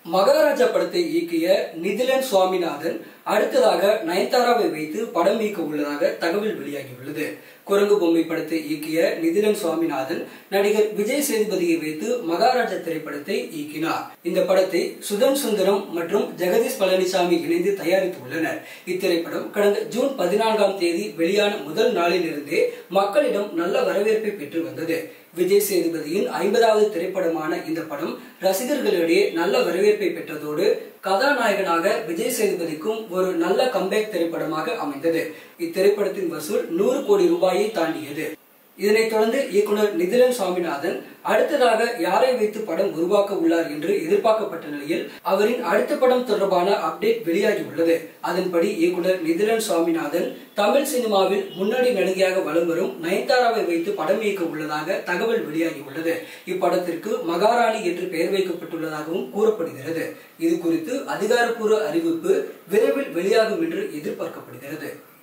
மகாராஜா படத்தை இயக்கிய நிதிலன் சுவாமிநாதன் அடுத்ததாக நயன்தாராவை வைத்து படம் இயக்க உள்ளதாக தகவல் வெளியாகியுள்ளது குரங்கு பொம்மை படத்தை இயக்கிய நிதிலன் சுவாமிநாதன் நடிகர் விஜய் சேதுபதியை வைத்து மகாராஜா திரைப்படத்தை இயக்கினார் இந்த படத்தை சுதன் சுந்தரம் மற்றும் ஜெகதீஷ் பழனிசாமி இணைந்து தயாரித்துள்ளனர் இத்திரைப்படம் கடந்த ஜூன் பதினான்காம் தேதி வெளியான முதல் நாளிலிருந்தே மக்களிடம் நல்ல வரவேற்பை பெற்று வந்தது விஜய் சேதுபதியின் ஐம்பதாவது திரைப்படமான இந்த படம் ரசிகர்களிடையே நல்ல வரவேற்பை பெற்றதோடு கதாநாயகனாக விஜய் சேதுபதிக்கும் ஒரு நல்ல கம்பேக் திரைப்படமாக அமைந்தது இத்திரைப்படத்தின் வசூல் நூறு கோடி ரூபாயை தாண்டியது இதனைத் தொடர்ந்து இயக்குனர் நிதிலன் சுவாமிநாதன் அடுத்ததாக யாரை வைத்து படம் உருவாக்க உள்ளார் என்று எதிர்பார்க்கப்பட்ட நிலையில் அவரின் அடுத்த படம் தொடர்பான அப்டேட் வெளியாகி உள்ளது அதன்படி இயக்குனர் நிதிலன் சுவாமிநாதன் தமிழ் சினிமாவில் முன்னணி நடிகையாக வலம் வரும் நயன்தாராவை வைத்து படம் இயக்க உள்ளதாக தகவல் வெளியாகி உள்ளது இப்படத்திற்கு மகாராணி என்று பெயர் வைக்கப்பட்டுள்ளதாகவும் கூறப்படுகிறது இது குறித்து அதிகாரப்பூர்வ அறிவிப்பு விரைவில் வெளியாகும் என்று எதிர்பார்க்கப்படுகிறது